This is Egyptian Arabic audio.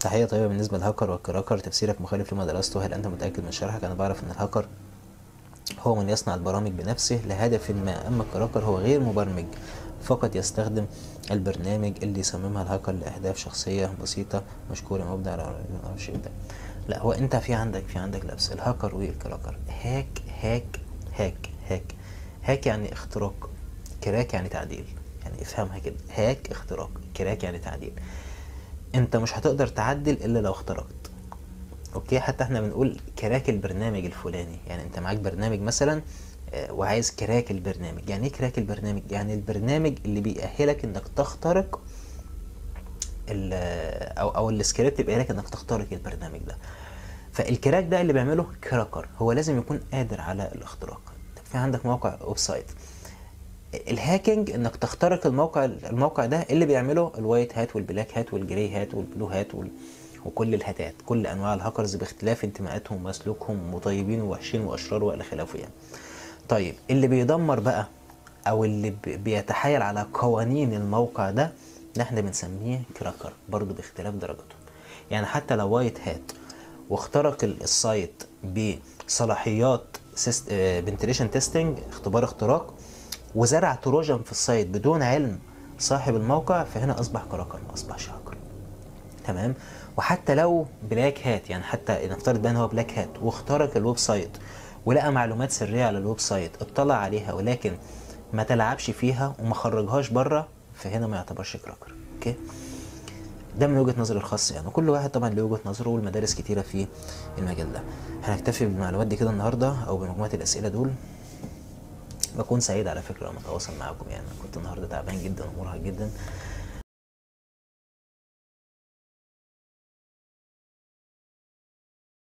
تحية طيبة بالنسبة للهاكر والكراكر تفسيرك مخالف لما درسته هل أنت متأكد من شرحك أنا بعرف أن الهاكر هو من يصنع البرامج بنفسه لهدف ما أما الكراكر هو غير مبرمج فقط يستخدم البرنامج اللي يصممها الهاكر لأهداف شخصية بسيطة مشكورة مبدع على الشيء ده لا هو أنت في عندك في عندك لبس الهاكر والكراكر هاك هاك هاك هاك هاك يعني اختراق كراك يعني تعديل يعني افهمها كده هاك اختراق كراك يعني تعديل انت مش هتقدر تعدل الا لو اخترقت اوكي حتى احنا بنقول كراك البرنامج الفلاني يعني انت معاك برنامج مثلا آه، وعايز كراك البرنامج يعني ايه كراك البرنامج يعني البرنامج اللي بيأهلك انك تخترق ال- او او السكريبت بيأهلك انك تخترق البرنامج ده فالكراك ده اللي بيعمله كراكر هو لازم يكون قادر على الاختراق طب في عندك موقع ويب سايت الهاكينج انك تخترق الموقع الموقع ده اللي بيعمله الوايت هات والبلاك هات والجري هات والبلو هات وال... وكل الهاتات كل انواع الهاكرز باختلاف انتماءاتهم وسلوكهم وطيبين ووحشين واشرار والى خلافه يعني طيب اللي بيدمر بقى او اللي بي- بيتحايل على قوانين الموقع ده ده احنا بنسميه كراكر برضو باختلاف درجته يعني حتى لو وايت هات واخترق ال- السايت بصلاحيات بنتريشن تيستنج اختبار اختراق وزرع تروجن في السايت بدون علم صاحب الموقع فهنا اصبح كراكر ما اصبحش هاكر تمام وحتى لو بلاك هات يعني حتى نفترض بقى ان هو بلاك هات واخترق الويب سايت ولقى معلومات سريه على الويب سايت اطلع عليها ولكن ما تلعبش فيها وما خرجهاش بره فهنا ما يعتبرش كراكر اوكي ده من وجهه نظري الخاصه يعني وكل واحد طبعا له وجهه نظره والمدارس كتيره في المجال ده هنكتفي بالمعلومات دي كده النهارده او بمجموعه الاسئله دول بكون سعيد على فكره لما اتواصل معاكم يعني أنا كنت النهارده تعبان جدا ومرهق جدا